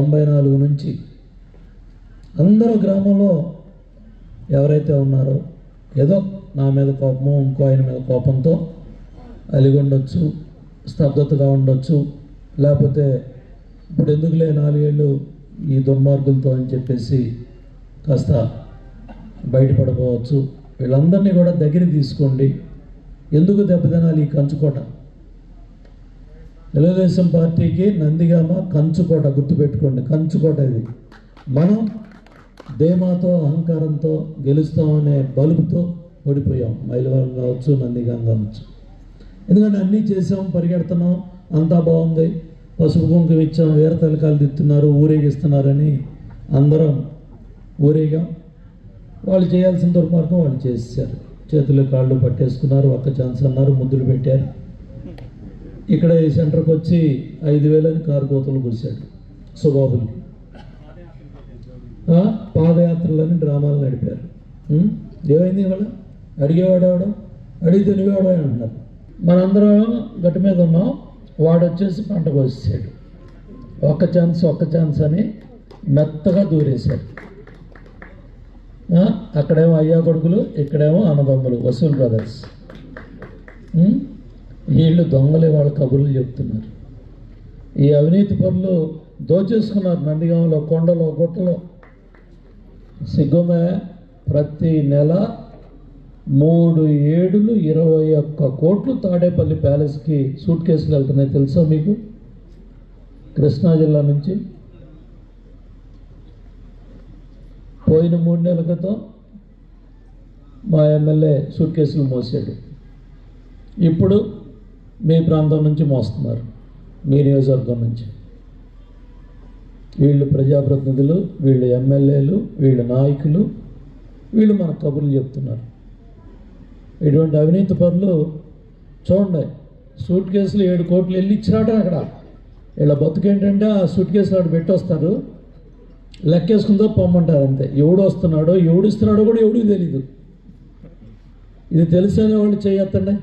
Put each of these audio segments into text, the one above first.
తొంభై నాలుగు నుంచి అందరూ గ్రామంలో ఎవరైతే ఉన్నారో ఏదో నా మీద కోపము ఇంకో ఆయన మీద కోపంతో అలిగి ఉండొచ్చు స్తబ్దతగా ఉండొచ్చు లేకపోతే ఇప్పుడు ఎందుకులే నాలుగేళ్ళు ఈ దుర్మార్గులతో అని చెప్పేసి కాస్త బయటపడిపోవచ్చు వీళ్ళందరినీ కూడా దగ్గర తీసుకోండి ఎందుకు దెబ్బతినాలి ఈ కంచుకోట తెలుగుదేశం పార్టీకి నందిగామ కంచుకోట గుర్తుపెట్టుకోండి కంచుకోట ఇది మనం ధీమాతో అహంకారంతో గెలుస్తామనే బలుపుతో ఓడిపోయాం మైలవరం కావచ్చు నందిగాం కావచ్చు ఎందుకంటే అన్నీ చేసాం పరిగెడుతున్నాం అంతా బాగుంది పసుపు కుంకుమ ఇచ్చాం వీర తలకాలు తిత్తున్నారు ఊరేగిస్తున్నారని అందరం ఊరేగాం వాళ్ళు చేయాల్సిన దుర్మార్గం వాళ్ళు చేసేసారు చేతులు కాళ్ళు పట్టేసుకున్నారు ఒక్క ఛాన్స్ అన్నారు ముద్దులు పెట్టారు ఇక్కడ ఈ సెంటర్కి వచ్చి ఐదు వేలని కారు కోతలు కూర్చాడు సుబాబుల్ని ఆ, పాదయాత్రలని డ్రామాలు నడిపారు ఉం? ఏమైంది ఇవాళ అడిగేవాడు ఎవడు అడిగితే నువ్వేవాడు అంటున్నారు మనందరం గట్టి మీద ఉన్నాం వాడు వచ్చేసి పంట కోసేసాడు ఒక్క ఛాన్స్ ఒక్క ఛాన్స్ అని మెత్తగా దూరేశాడు ఆ, అక్కడేమో అయ్యా కొడుకులు ఇక్కడేమో అన్నదమ్ములు వసూల్ బ్రదర్స్ ఉం? వీళ్ళు దొంగలే వాళ్ళ కబుర్లు చెప్తున్నారు ఈ అవినీతి పనులు దోచేసుకున్నారు నందిగామలో కొండలో గుట్టలో సిగ్గుమే ప్రతి నెల మూడు ఏడులు ఇరవై ఒక్క కోట్లు తాడేపల్లి ప్యాలెస్కి సూట్ కేసులు వెళ్తున్నాయి తెలుసా మీకు కృష్ణా జిల్లా నుంచి పోయిన మూడు నెలల క్రితం మా ఎమ్మెల్యే సూట్ కేసులు మోసాడు ఇప్పుడు మీ ప్రాంతం నుంచి మోస్తున్నారు మీ నియోజకవర్గం నుంచి వీళ్ళు ప్రజాప్రతినిధులు వీళ్ళు ఎమ్మెల్యేలు వీళ్ళు నాయకులు వీళ్ళు మన కబుర్లు చెప్తున్నారు ఇటువంటి అవినీతి పనులు చూడండి సూట్ కేసులు ఏడు కోట్లు వెళ్ళి ఇచ్చినాడు అక్కడ వీళ్ళ బతుకు ఏంటంటే ఆ సూట్ కేసులు అక్కడ పెట్టొస్తారు లెక్కేసుకుందో పొమ్మంటారు అంతే ఎవడు వస్తున్నాడో ఎవడు ఇస్తున్నాడో కూడా ఎవడికి తెలీదు ఇది తెలిసేనే వాళ్ళు చేయొత్తండి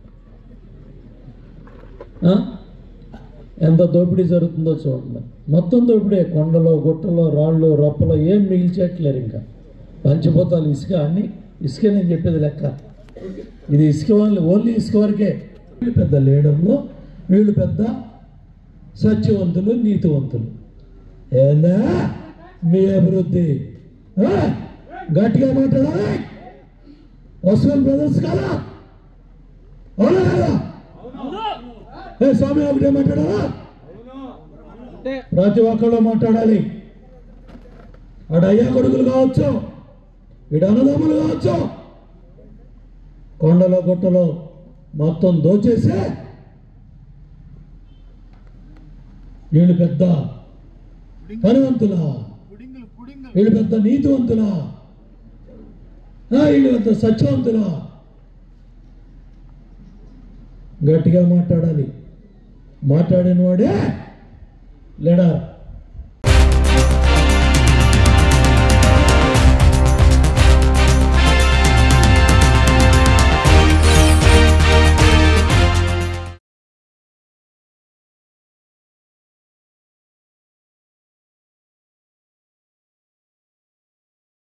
ఆ? ఎంత దోపిడీ జరుగుతుందో చూడండి మొత్తం దోపిడీ కొండలో గుట్టలో రాళ్ళు రొప్పలో ఏం మిగిల్చేయట్లేరు ఇంకా పంచిపోతాలు ఇసుక అన్ని ఇసుకే నేను చెప్పేది లెక్క ఇది ఇసుక వాళ్ళు ఓన్లీ ఇసుక వరకే వీళ్ళు పెద్ద లీడర్లు వీళ్ళు పెద్ద సత్యవంతులు నీతివంతులు ఏందా మీ అభివృద్ధి ఆ? గట్టిగా మాట్లాడాలి వసూల్ బ్రదర్స్ కదా అవునా కదా ఏ స్వామి ఒకటే మాట్లాడాలా ప్రతి ఒక్కళ్ళు మాట్లాడాలి ఆడ అయ్యా కొడుకులు కావచ్చు ఇడు అన్నదమ్ములు కావచ్చు కొండలో గుట్టలో మొత్తం దోచేసే వీళ్ళు పెద్ద పనివంతులా వీళ్ళు పెద్ద నీతివంతులా ఆ, వీళ్ళు పెద్ద సత్యవంతులా గట్టిగా మాట్లాడాలి మాట్లాడిన వాడే లీడర్